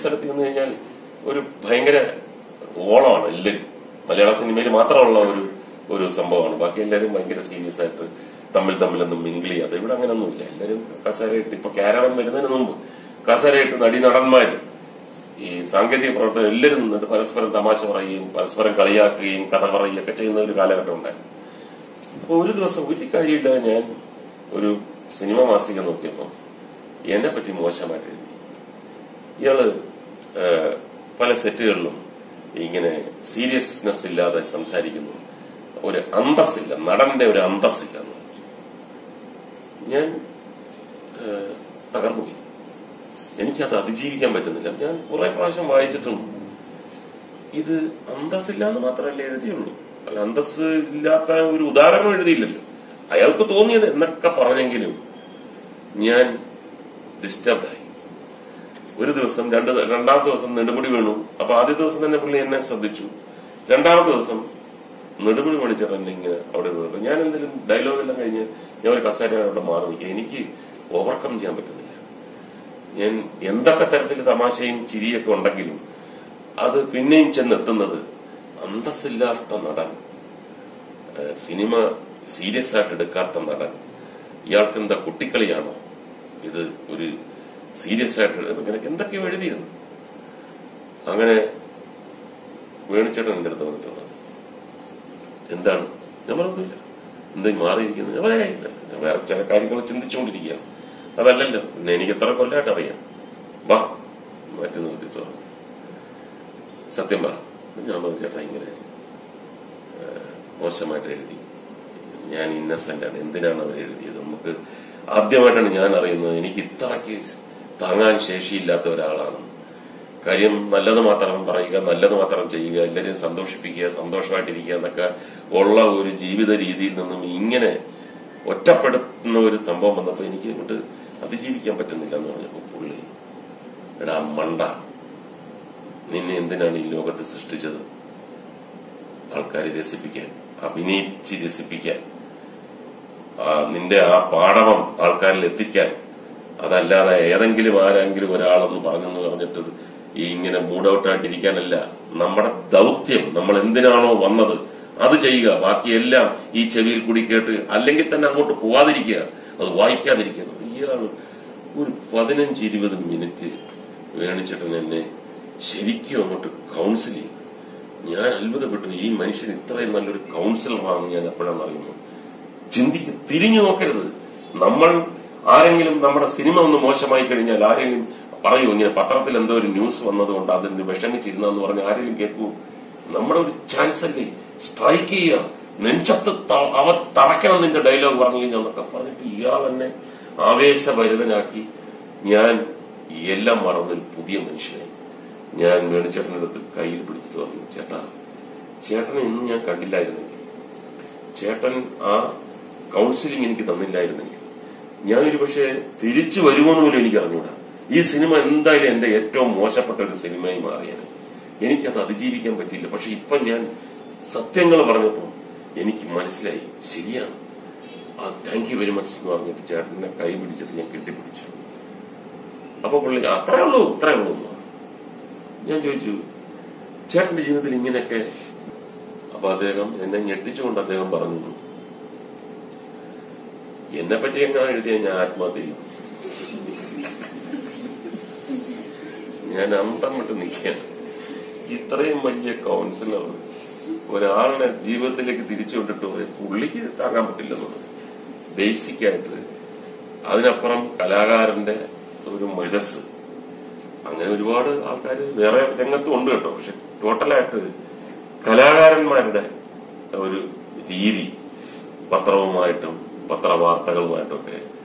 സ്ഥലത്ത് ചെന്ന് കഴിഞ്ഞാൽ ഒരു ഭയങ്കര ഓളമാണ് എല്ലാവരും മലയാള സിനിമയിൽ മാത്രമുള്ള ഒരു ഒരു സംഭവമാണ് ബാക്കി എല്ലാവരും ഭയങ്കര സീരിയസ് ആയിട്ട് തമ്മിൽ തമ്മിലൊന്നും മിങ്കിൾ ചെയ്യാതെ ഇവിടെ അങ്ങനെയൊന്നുമില്ല എല്ലാവരും കസേരയിട്ട് ഇപ്പൊ കേരളം വരുന്നതിന് മുമ്പ് കസേരയിട്ട് നടി നടന്മാര് ഈ സാങ്കേതിക പ്രവർത്തനം എല്ലാവരും നിന്നിട്ട് പരസ്പരം തമാശ പറയുകയും പരസ്പരം കളിയാക്കുകയും കഥ പറയുകയും ഒക്കെ ചെയ്യുന്ന ഒരു കാലഘട്ടം ഉണ്ടായിരുന്നു അപ്പൊ ഒരു ദിവസം ഒരു കാര്യമില്ലാതെ ഞാൻ ഒരു സിനിമ മാസിക നോക്കിയപ്പോ എന്നെ പറ്റി മോശമായിട്ട് എഴുതി ഇയാള് ഏഹ്, പല സെറ്റുകളിലും ഇങ്ങനെ സീരിയസ്നെസ് ഇല്ലാതെ സംസാരിക്കുന്നു ഒരു അന്തസ്സില്ല നടന്റെ ഒരു അന്തസ്സില്ല എന്ന് പറഞ്ഞു. ഞാൻ ഏഹ്, തകർന്നുപോയി എനിക്കത് അതിജീവിക്കാൻ പറ്റുന്നില്ല ഞാൻ കുറെ പ്രാവശ്യം വായിച്ചിട്ടുണ്ട് ഇത് അന്തസ്സില്ല എന്ന് മാത്രമല്ല എഴുതിയുള്ളൂ അല്ല അന്തസ് ഇല്ലാത്ത ഒരു ഉദാഹരണം എഴുതിയില്ലല്ലോ അയാൾക്ക് തോന്നിയത് എന്നൊക്കെ പറഞ്ഞെങ്കിലും ഞാൻ ഡിസ്റ്റർബായി ഒരു ദിവസം രണ്ട് രണ്ടാമത്തെ ദിവസം നെടുമുടി വീണു അപ്പൊ ആദ്യ ദിവസം തന്നെ പുള്ളി എന്നെ ശ്രദ്ധിച്ചു രണ്ടാമത്തെ ദിവസം നെടുമുടി മണിച്ചേട്ടൻ എന്നെ ഇങ്ങനെ അവിടെ നിന്നു ഞാൻ എന്തെങ്കിലും ഡയലോഗ് എല്ലാം കഴിഞ്ഞ് ഞാൻ ഒരു കസേര അവിടെ മാറി നിൽക്കുക എനിക്ക് ഓവർകം ചെയ്യാൻ പറ്റുന്നില്ല ഞാൻ എന്തൊക്കെ തരത്തിൽ തമാശയും ചിരിയൊക്കെ ഉണ്ടെങ്കിലും അത് പിന്നെയും ചെന്നെത്തുന്നത് അന്തസ്സില്ലാത്ത നടൻ ഏഹ് സിനിമ സീരിയസ് ആയിട്ട് എടുക്കാത്ത നടൻ ഇയാൾക്ക് എന്താ കുട്ടിക്കളിയാണോ ഇത് ഒരു സീരിയസ് ആയിട്ട് എടു- ഇങ്ങനെ എന്തൊക്കെയോ എഴുതിയിരുന്നു അങ്ങനെ വേണിച്ചേട്ടൻ എന്റെ അടുത്ത് വന്നിട്ട് പറഞ്ഞു, എന്താണ് ഞാൻ പറഞ്ഞില്ല എന്തെങ്കിലും മാറിയിരിക്കുന്നത് ഞാൻ പറയാനില്ല ഞാൻ വേറെ ചില കാര്യങ്ങൾ ചിന്തിച്ചുകൊണ്ടിരിക്കുകയാണ് അതല്ലല്ലോ പിന്നെ എനിക്ക് എത്ര കൊല്ലമായിട്ട് അറിയാം വാ മാറ്റി നിർത്തിയിട്ട് പറഞ്ഞു. സത്യം പറ ഞാൻ പറഞ്ഞു ചേട്ടാ ഇങ്ങനെ ഏഹ്, മോശമായിട്ട് എഴുതി ഞാൻ ഇന്നസെന്റ് ആണ് എന്തിനാണ് അവർ എഴുതിയത് നമുക്ക് ആദ്യമായിട്ടാണ് ഞാൻ അറിയുന്നത് എനിക്ക് ഇത്രയ്ക്ക് താങ്ങാൻ ശേഷിയില്ലാത്ത ഒരാളാണ് കാര്യം നല്ലത് മാത്രം പറയുക നല്ലത് മാത്രം ചെയ്യുക എല്ലാവരെയും സന്തോഷിപ്പിക്കുക സന്തോഷമായിട്ടിരിക്കുക എന്നൊക്കെ ഉള്ള ഒരു ജീവിത രീതിയിൽ നിന്നും ഇങ്ങനെ ഒറ്റപ്പെടുത്തുന്ന ഒരു സംഭവം വന്നപ്പോൾ എനിക്ക് ഇങ്ങോട്ട് അതിജീവിക്കാൻ പറ്റുന്നില്ല എന്ന് പറഞ്ഞപ്പോൾ പുള്ളി എടാ മണ്ട നിന്നെ എന്തിനാണ് ഈ ലോകത്ത് സൃഷ്ടിച്ചത് ആൾക്കാരെ രസിപ്പിക്കാൻ അഭിനയിച്ച് രസിപ്പിക്കാൻ ആ, നിന്റെ ആ പാടവം ആൾക്കാരിൽ എത്തിക്കാൻ അതല്ലാതെ ഏതെങ്കിലും ആരെങ്കിലും ഒരാളൊന്ന് പറഞ്ഞെന്ന് പറഞ്ഞിട്ട് ഈ ഇങ്ങനെ മൂഡൌട്ടായിട്ടിരിക്കാനല്ല നമ്മുടെ ദൗത്യം നമ്മൾ എന്തിനാണോ വന്നത് അത് ചെയ്യുക ബാക്കിയെല്ലാം ഈ ചെവിയിൽ കൂടി കേട്ട് അല്ലെങ്കിൽ തന്നെ അങ്ങോട്ട് പോവാതിരിക്കുക അത് വായിക്കാതിരിക്കുക ഇയാൾ ഒരു പതിനഞ്ച് ഇരുപത് മിനിറ്റ് വേണിച്ചിട്ട് എന്നെ ശരിക്കും അങ്ങോട്ട് കൗൺസിൽ ചെയ്തു ഞാൻ അത്ഭുതപ്പെട്ടു ഈ മനുഷ്യൻ ഇത്രയും നല്ലൊരു കൗൺസിലറാണെന്ന് ഞാൻ എപ്പോഴാണ് അറിയുന്നത് ചിന്തിക്കും തിരിഞ്ഞു നോക്കരുത് നമ്മൾ ആരെങ്കിലും നമ്മുടെ സിനിമ ഒന്ന് മോശമായി കഴിഞ്ഞാൽ ആരെങ്കിലും പറയൂ ഇങ്ങനെ പത്രത്തിൽ എന്തോ ഒരു ന്യൂസ് വന്നതുകൊണ്ട് അതിന് വിഷമിച്ചിരുന്നെന്ന് പറഞ്ഞ് ആരെങ്കിലും കേൾക്കൂ നമ്മുടെ ഒരു ചാൻസ് അല്ലേ സ്ട്രൈക്ക് ചെയ്യുക നെഞ്ചത്ത് ത- അവ തറയ്ക്കണം നിന്റെ ഡയലോഗ് പറഞ്ഞു കഴിഞ്ഞാൽ എന്നൊക്കെ പറഞ്ഞിട്ട് ഇയാൾ എന്നെ ആവേശഭരിതനാക്കി ഞാൻ എല്ലാം മറന്നൊരു പുതിയ മനുഷ്യനായി ഞാൻ വേണുചേട്ടൻ്റെ അടുത്ത് കയ്യിൽ പിടിച്ചിട്ട് പറഞ്ഞു ചേട്ടാ ചേട്ടനെ ഇന്ന് ഞാൻ കണ്ടില്ലായിരുന്നെങ്കിൽ ചേട്ടൻ ആ കൗൺസിലിംഗ് എനിക്ക് തന്നില്ലായിരുന്നെങ്കിൽ ഞാനൊരു പക്ഷേ തിരിച്ചു വരുമോന്ന് പോലും എനിക്ക് അറിഞ്ഞൂടാ ഈ സിനിമ എന്തായാലും എന്റെ ഏറ്റവും മോശപ്പെട്ട ഒരു സിനിമയായി മാറിയാണ് എനിക്കത് അതിജീവിക്കാൻ പറ്റിയില്ല പക്ഷെ ഇപ്പൊ ഞാൻ സത്യങ്ങൾ പറഞ്ഞപ്പോൾ എനിക്ക് മനസ്സിലായി ശരിയാണ് ആ താങ്ക് യു വെരി മച്ച് എന്ന് പറഞ്ഞിട്ട് ചേട്ടനെ കൈ പിടിച്ചിട്ട് ഞാൻ കെട്ടിപ്പിടിച്ചു അപ്പൊ പുള്ളി അത്രേ ഉള്ളൂ ഇത്രേ ഉള്ളൂ എന്ന് പറഞ്ഞു. ഞാൻ ചോദിച്ചു ചേട്ടന്റെ ജീവിതത്തിൽ ഇങ്ങനെയൊക്കെ അപ്പൊ അദ്ദേഹം എന്നെ ഞെട്ടിച്ചുകൊണ്ട് അദ്ദേഹം പറഞ്ഞു എന്നെ പറ്റി എങ്ങനെ എഴുതിയ ഞാൻ ആത്മഹത്യ ചെയ്യും ഞാൻ അന്തം വിട്ട് നിൽക്കുകയാണ് ഇത്രയും വലിയ കൗൺസിലർ ഒരാളുടെ ജീവിതത്തിലേക്ക് തിരിച്ചു വിട്ടിട്ട് പോയി പുള്ളിക്ക് താങ്ങാൻ പറ്റില്ലെന്നുള്ളത് ബേസിക് ആയിട്ട് അതിനപ്പുറം കലാകാരന്റെ ഒരു മനസ്സ് അങ്ങനെ ഒരുപാട് ആൾക്കാർ വേറെ രംഗത്തും ഉണ്ട് കേട്ടോ പക്ഷെ ടോട്ടലായിട്ട് കലാകാരന്മാരുടെ ഒരു രീതി പത്രവുമായിട്ടും പത്രവാർത്തകളുമായിട്ടൊക്കെ